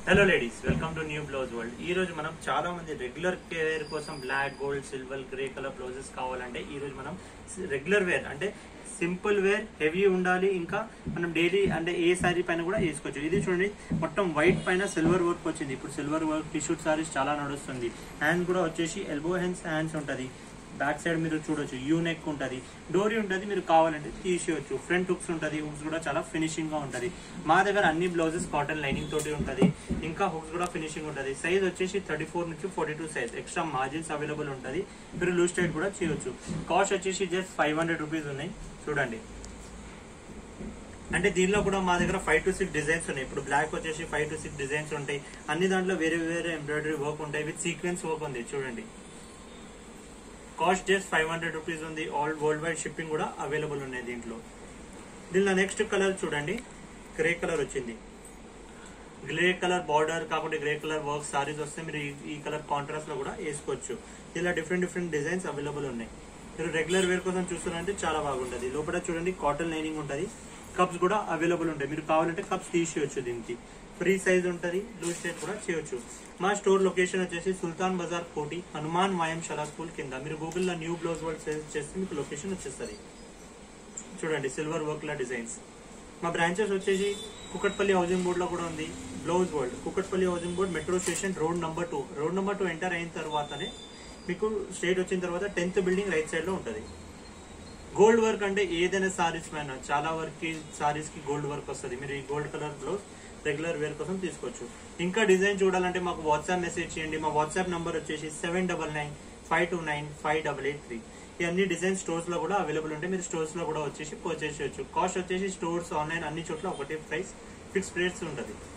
hello ladies welcome to New Blouse World ఈ రోజు మనం చాలా మంది రెగ్యులర్ వేర్ కోసం black gold silver grey colour blouses కావాలంటే ఈ రోజు మనం రెగ్యులర్ వేర్ అంటే సింపుల్ వేర్ హెవీ ఉండాలి ఇంకా మనం డైలీ అంటే ఏ సారీ పైన కూడా వేసుకోవచ్చు ఇది చూడండి మొత్తం వైట్ పైన సిల్వర్ వర్క్ వచ్చింది ఇప్పుడు సిల్వర్ వర్క్ టిష్యూ సారీస్ చాలా నడుస్తుంది హ్యాండ్ కూడా వచ్చేసి ఎల్బో హ్యాండ్స్ హ్యాండ్స్ ఉంటుంది బ్యాక్ సైడ్ మీరు చూడొచ్చు యూ నెక్ ఉంటుంది డోరీ ఉంటుంది మీరు కావాలంటే తీసేయచ్చు ఫ్రంట్ హుక్స్ ఉంటుంది హుక్స్ కూడా చాలా ఫినిషింగ్ గా ఉంటుంది మా దగ్గర అన్ని బ్లౌజెస్ కాటన్ లైనింగ్ తోటి ఉంటుంది ఇంకా హుక్స్ కూడా ఫినిషింగ్ ఉంటుంది సైజ్ వచ్చేసి థర్టీ ఫోర్ నుంచి forty two size extra margins available ఉంటుంది మీరు లూజ్ టైట్ కూడా చేయొచ్చు కాస్ట్ వచ్చేసి జస్ట్ ఫైవ్ హండ్రెడ్ రూపీస్ ఉన్నాయి చూడండి అంటే దీనిలో కూడా మా దగ్గర ఫైవ్ టు సిక్స్ డిజైన్స్ ఉన్నాయి ఇప్పుడు బ్లాక్ వచ్చేసి ఫైవ్ టు సిక్స్ డిజైన్స్ ఉంటాయి అన్ని దాంట్లో వేరే వేరే ఎంబ్రాయిడరీ వర్క్ ఉంటాయి విత్ సీక్వెన్స్ వర్క్ ఉంది చూడండి cost just five hundred rupees ఉంది ఆల్ వరల్డ్ వైడ్ షిప్పింగ్ కూడా అవైలబుల్ ఉన్నాయి దీంట్లో దీనిలో నెక్స్ట్ కలర్ చూడండి గ్రే కలర్ వచ్చింది గ్రే కలర్ బార్డర్ కాకుండా గ్రే కలర్ వర్క్ సారీస్ వస్తే మీరు ఈ- ఈ కలర్ కాంట్రాస్ట్ లో కూడా వేసుకోవచ్చు ఇలా డిఫరెంట్ డిఫరెంట్ డిజైన్స్ అవైలబుల్ ఉన్నాయి మీరు రెగ్యులర్ వేర్ కోసం చూస్తున్నారంటే చాలా బాగుంటుంది లోపల చూడండి కాటన్ లైనింగ్ ఉంటుంది కప్స్ కూడా అవైలబుల్ ఉంటాయి మీరు కావాలంటే కప్స్ తీసేయచ్చు దీనికి ఫ్రీ సైజ్ ఉంటుంది లూజ్ షేప్ కూడా చేయొచ్చు మా స్టోర్ లొకేషన్ వచ్చేసి సుల్తాన్ బజార్ కోటి హనుమాన్ వాయం షలా స్కూల్ కింద మీరు గూగుల్లో న్యూ బ్లౌజ్ వరల్డ్ సెర్చ్ చేస్తే మీకు లొకేషన్ వచ్చేస్తుంది చూడండి సిల్వర్ వర్క్ లా డిజైన్స్ మా బ్రాంచెస్ వచ్చేసి కుకట్పల్లి హౌసింగ్ బోర్డ్ లో కూడా ఉంది Blouse World Kukatpally housing board metro station road number two road number two enter అయిన తర్వాతనే మీకు స్టేట్ వచ్చిన తర్వాత టెన్త్ బిల్డింగ్ రైట్ సైడ్ లో ఉంటుంది గోల్డ్ వర్క్ అంటే ఏదైనా సారీస్ పైన చాలా వర్క్ కి సారీస్ కి గోల్డ్ వర్క్ వస్తుంది మీరు ఈ gold colour blouse regular wear కోసం తీసుకోవచ్చు ఇంకా డిజైన్ చూడాలంటే మాకు వాట్సాప్ మెసేజ్ చేయండి మా వాట్సాప్ నంబర్ వచ్చేసి seven double nine five two nine five double eight three ఈ అన్ని డిజైన్ స్టోర్స్ లో కూడా అవైలబుల్ ఉంటాయి మీరు స్టోర్స్ లో కూడా వచ్చేసి పర్చేస్ చేయొచ్చు కాస్ట్ వచ్చేసి స్టోర్స్ ఆన్లైన్ అన్ని చోట్ల ఒకటే ప్రైస్ ఫిక్స్ ప్రైస్ ఉంటుంది